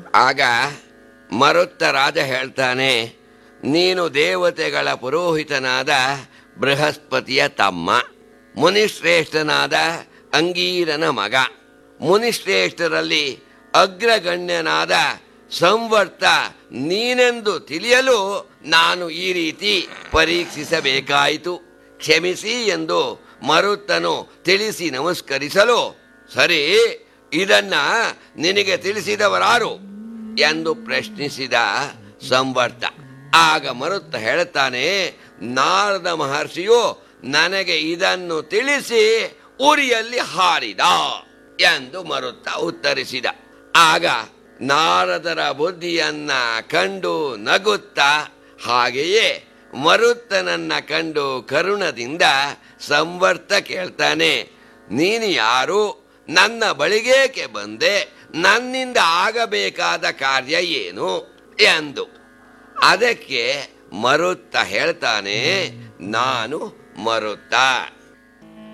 ಆಗ ಮರುತ್ತ ರಾಜ ಹೇಳ್ತಾನೆ ನೀನು ದೇವತೆಗಳ ಪುರೋಹಿತನಾದ ಬೃಹಸ್ಪತಿಯ ತಮ್ಮ ಮುನಿಶ್ರೇಷ್ಠನಾದ ಅಂಗೀರನ ಮಗ ಮುನಿಶ್ರೇಷ್ಠರಲ್ಲಿ ಅಗ್ರಗಣ್ಯನಾದ ಸಂವರ್ತ ನೀನೆಂದು ತಿಳಿಯಲು ನಾನು ಈ ರೀತಿ ಪರೀಕ್ಷಿಸಬೇಕಾಯಿತು ಕ್ಷಮಿಸಿ ಎಂದು ಮರುತ್ತನು ತಿಳಿಸಿ ನಮಸ್ಕರಿಸಲು ಸರಿ ಇದನ್ನ ನಿನಗೆ ತಿಳಿಸಿದವರಾರು ಎಂದು ಪ್ರಶ್ನಿಸಿದ ಸಂವರ್ತ ಆಗ ಮರುತ್ತ ಹೇಳುತ್ತಾನೆ ನಾರದ ಮಹರ್ಷಿಯು ನನಗೆ ಇದನ್ನು ತಿಳಿಸಿ ಉರಿಯಲ್ಲಿ ಹಾರಿದ ಎಂದು ಮರುತ್ತ ಉತ್ತರಿಸಿದ ಆಗ ನಾರದರ ಬುದ್ಧಿಯನ್ನ ಕಂಡು ನಗುತ್ತಾ ಹಾಗೆಯೇ ಮರುತ್ತನನ್ನ ಕಂಡು ಕರುಣದಿಂದ ಸಂವರ್ತ ಕೇಳ್ತಾನೆ ನೀನು ಯಾರು ನನ್ನ ಬಳಿಗೇಕೆ ಬಂದೆ ನನ್ನಿಂದ ಆಗಬೇಕಾದ ಕಾರ್ಯ ಏನು ಎಂದು ಅದಕ್ಕೆ ಮರುತ್ತ ಹೇಳ್ತಾನೆ ನಾನು ಮರುತ್ತ